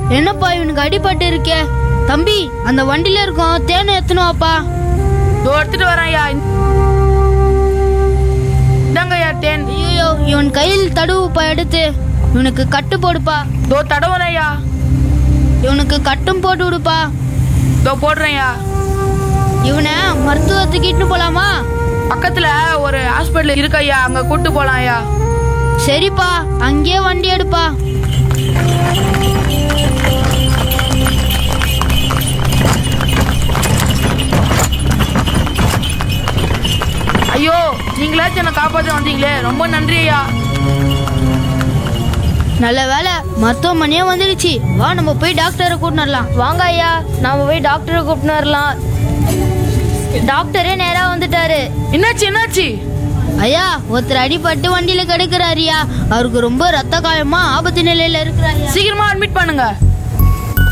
என்னப்பா இவனுக்கு அடிபட்டு இருக்கே தம்பி அந்த வண்டியில இருக்கும் தேனை எத்தணும் வாப்பா இதோ எடுத்துட்டு வரேன் ஐயா இந்தாங்க ஐயா தேன் ஐயோ இவன் கையில் தடுவுப்பா எடுத்து இவனுக்கு கட்டு போடுப்பா இதோ தடவுறேன் ஐயா இவனுக்கு கட்டும் போட்டு விடுப்பா இதோ போடுறேன் ஐயா இவனை மருத்துவத்துக்கு இட்டு போலாமா பக்கத்துல ஒரு ஹாஸ்பிட்டல் இருக்கு ஐயா அங்க கூட்டு போலாம் ஐயா சரிப்பா அங்கேயே வண்டி எடுப்பா ஐயோ நீங்களாச்சும் என்ன காப்பாத்த வந்தீங்களே ரொம்ப நன்றி ஐயா நல்ல வேலை மருத்துவமனையே வந்துடுச்சு வா நம்ம போய் டாக்டரை கூட்டினு வரலாம் வாங்க ஐயா நாம போய் டாக்டரை கூப்பிட்டு வரலாம் டாக்டரே நேரா வந்துட்டாரு என்னாச்சு என்னாச்சு ஐயா ஒருத்தர் அடிபட்டு வண்டியில கிடக்குறாருயா அவருக்கு ரொம்ப ரத்த காயமா ஆபத்து நிலையில இருக்கிறாரு சீக்கிரமா அட்மிட் பண்ணுங்க